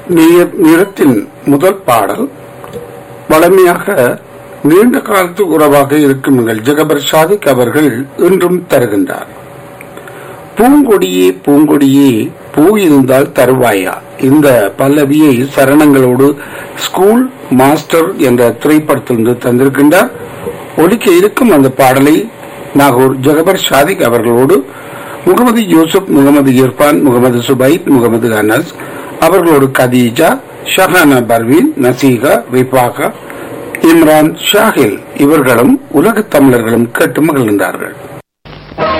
நீர் நிறத்தின் முதல் பாடல் வளமையாக நீண்ட காலத்து உறவாக இருக்கும் எங்கள் ஜெகபர் சாதிக் அவர்கள் இன்றும் தருகின்றார் பூங்கொடியே பூங்கொடியே பூ இருந்தால் தருவாயா இந்த பல்லவியை சரணங்களோடு ஸ்கூல் மாஸ்டர் என்ற திரைப்படத்திலிருந்து தந்திருக்கின்றார் ஒலிக்க இருக்கும் அந்த பாடலை நாகூர் ஜெகபர் ஷாதிக் அவர்களோடு முகமது யூசுப் முகமது இர்பான் முகமது சுபைத் முகமது அனஸ் அவர்களோடு கதீஜா ஷஹானா பர்வீன் நசீகா விபாகா இம்ரான் ஷாஹில் இவர்களும் உலகத் தமிழர்களும் கேட்டு மகிழ்கின்றார்கள்